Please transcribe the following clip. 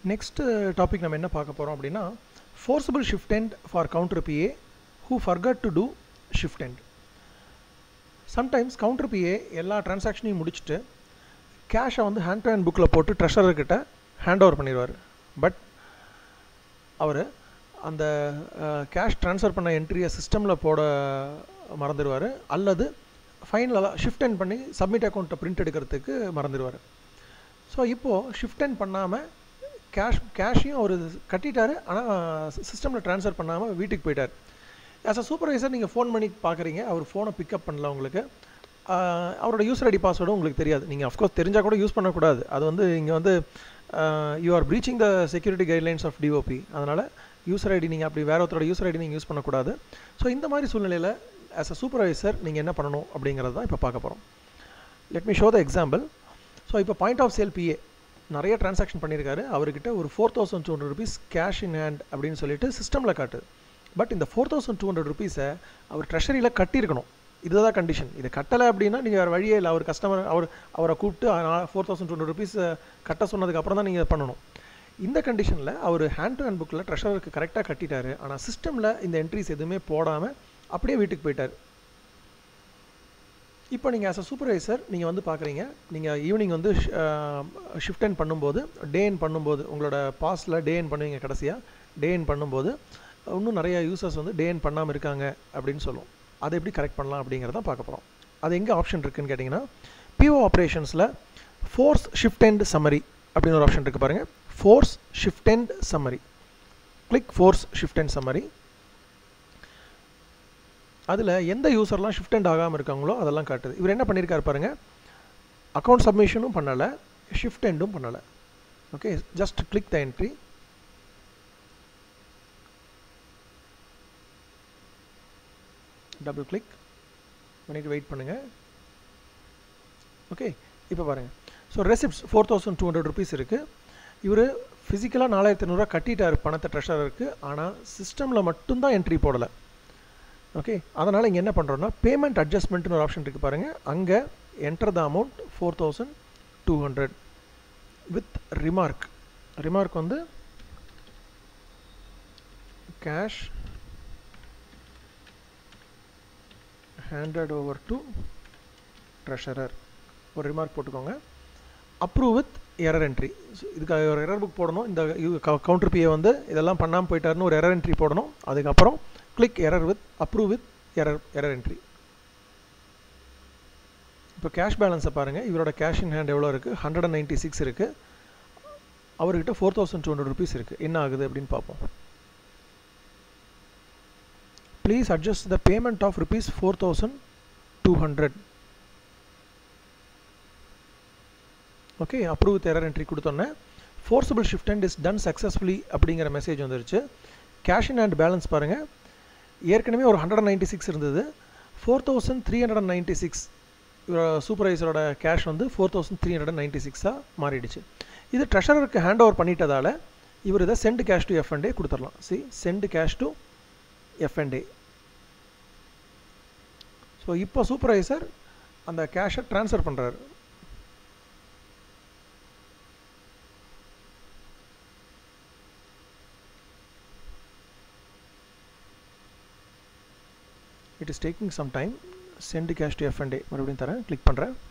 next topic நம்ம என்ன பார்க்க போகிறோம் அப்படின்னா forcible shift end for counter PA who forgot to do shift end sometimes counter PA எல்லா டிரான்சாக்ஷனையும் முடிச்சுட்டு கேஷை வந்து ஹேண்ட் டு ஹேண்ட் புக்கில் போட்டு ட்ரெஷரர்கிட்ட ஹேண்ட் ஓவர் பண்ணிடுவார் பட் அவர் அந்த கேஷ் ட்ரான்ஸ்ஃபர் பண்ண என்ட்ரியை சிஸ்டமில் போட மறந்துடுவார் அல்லது ஃபைனலாக ஷிஃப்ட் எண்ட் பண்ணி சப்மிட் அக்கௌண்ட்டை பிரிண்ட் எடுக்கிறதுக்கு மறந்துடுவார் ஸோ இப்போது ஷிஃப்ட் எண்ட் பண்ணாமல் கேஷ் கேஷையும் அவர் கட்டிட்டார் ஆனால் சிஸ்டமில் ட்ரான்ஸ்ஃபர் பண்ணாமல் வீட்டுக்கு போயிட்டார் ஆஸ் அ சூப்பர்வைசர் நீங்கள் ஃபோன் பண்ணி பார்க்குறீங்க அவர் ஃபோனை பிக்கப் பண்ணல உங்களுக்கு அவரோட யூசர் ஐடி பாஸ்வேர்டும் உங்களுக்கு தெரியாது நீங்கள் அஃப்கோர்ஸ் தெரிஞ்சால் கூட யூஸ் பண்ணக்கூடாது அது வந்து இங்கே வந்து you are breaching the security guidelines of DOP அதனால் யூசர் ஐடி நீங்கள் அப்படி வேற ஒருத்தரோட யூசர் ஐடி நீங்கள் யூஸ் பண்ணக்கூடாது ஸோ இந்த மாதிரி சூழ்நிலையில் ஆஸ் அ சூப்பர்வைசர் நீங்கள் என்ன பண்ணணும் அப்படிங்கிறது தான் இப்போ பார்க்க போகிறோம் let me show the example so இப்போ பாயிண்ட் ஆஃப் சேல் பிஏ நிறைய டிரான்சாக்ஷன் பண்ணியிருக்காரு அவர்கிட்ட ஒரு four thousand two hundred rupees cash in hand அப்படின்னு சொல்லிட்டு சிஸ்டமில் காட்டுது பட் இந்த ஃபோர் தௌசண்ட் டூ ஹண்ட்ரட் ருபீஸை அவர் ட்ரெஷரியில் கட்டியிருக்கணும் இதுதான் கண்டிஷன் இதை கட்டலை அப்படின்னா நீங்கள் வேறு வழியே இல்லை அவர் கஸ்டமர் அவர் அவரை கூப்பிட்டு four thousand two hundred rupees கட்ட சொன்னதுக்கு அப்புறம் தான் நீங்கள் பண்ணணும் இந்த கண்டிஷனில் அவர் ஹேண்ட் டு ஹேண்ட் புக்கில் ட்ரெஷருக்கு கரெக்டாக கட்டிட்டாரு ஆனால் சிஸ்டமில் இந்த என்ட்ரிஸ் எதுவுமே போடாமல் அப்படியே வீட்டுக்கு போயிட்டார் இப்போ நீங்கள் ஆஸ் அ சூப்பர்வைசர் நீங்கள் வந்து பார்க்குறீங்க நீங்கள் ஈவினிங் வந்து ஷிஃப்ட் என் பண்ணும்போது டே என் பண்ணும்போது உங்களோட பாஸ்டில் டே என் பண்ணுவீங்க கடைசியாக டே என் பண்ணும்போது இன்னும் நிறைய யூசர்ஸ் வந்து டே என் பண்ணாமல் இருக்காங்க அப்படின்னு சொல்லும் அதை எப்படி கரெக்ட் பண்ணலாம் அப்படிங்கிறத பார்க்க போகிறோம் அது எங்கே ஆப்ஷன் இருக்குதுன்னு கேட்டிங்கன்னா பிஓ ஆப்ரேஷன்ஸில் ஃபோர்ஸ் ஷிஃப்ட் எண்ட் சம்மரி அப்படின்னு ஒரு ஆப்ஷன் இருக்குது பாருங்கள் force shift end summary click force shift end summary அதில் எந்த யூசர்லாம் ஷிஃப்ட் அண்ட் ஆகாமல் இருக்காங்களோ அதெல்லாம் காட்டுது இவர் என்ன பண்ணியிருக்காரு பாருங்கள் அக்கௌண்ட் சப்மிஷனும் பண்ணலை ஷிஃப்ட் எண்டும் பண்ணலை okay just click the entry double click பண்ணிவிட்டு வெயிட் பண்ணுங்கள் ஓகே இப்போ பாருங்கள் so receipts four thousand two hundred rupees இருக்குது இவர் ஃபிசிக்கலாக நாலாயிரத்தி ஐநூறுரூவா கட்டிட்டார் பணத்தை ட்ரெஷரருக்கு ஆனால் சிஸ்டமில் மட்டும்தான் என்ட்ரி போடலை ஓகே அதனால் இங்கே என்ன பண்ணுறோன்னா பேமெண்ட் அட்ஜஸ்ட்மெண்ட்னு ஒரு ஆப்ஷன் இருக்குது பாருங்கள் அங்கே enter the amount four thousand two hundred with remark remark வந்து cash handed over to treasurer ஒரு ரிமார்க் போட்டுக்கோங்க அப்ரூவ் வித் எரர் என்ட்ரி இதுக்காக ஒரு எரர் புக் போடணும் இந்த கவுண்டர் பிஏ வந்து இதெல்லாம் பண்ணாமல் போயிட்டாருன்னு ஒரு எரர் என்ட்ரி போடணும் அதுக்கப்புறம் click error with approve with error error entry இப்போ கேஷ் பேலன்ஸை பாருங்கள் இவரோட கேஷ் இன் ஹேண்ட் எவ்வளோ இருக்குது ஹண்ட்ரட் அண்ட் நைன்ட்டி சிக்ஸ் இருக்குது அவர்கிட்ட four thousand two hundred rupees இருக்குது என்ன ஆகுது அப்படின்னு பார்ப்போம் please adjust the payment of rupees four thousand two hundred okay approve with error entry கொடுத்தோன்னே forcible shift and is done successfully அப்படிங்கிற மெசேஜ் வந்துருச்சு கேஷ் இன் ஹேண்ட் பேலன்ஸ் பாருங்கள் ஏற்கனவே ஒரு ஹண்ட்ரட் நைன்ட்டி சிக்ஸ் இருந்தது four thousand three hundred ninety six சூப்பர்வைசரோட cash வந்து four thousand three hundred ninety சிக்ஸாக மாறிடுச்சு இது ட்ரெஷரருக்கு ஹேண்ட் ஓவர் பண்ணிட்டதால் இவர் இதை சென்ட் கேஷ் டு எஃப்என்டே கொடுத்துடலாம் சி சென்ட் கேஷ் டு எஃப்என்டே ஸோ இப்போ சூப்பர்வைசர் அந்த கேஷை ட்ரான்ஸ்ஃபர் பண்ணுறாரு it is taking some time send cash to எஃப்என்டே மறுபடியும் தரேன் கிளிக் பண்ணுறேன்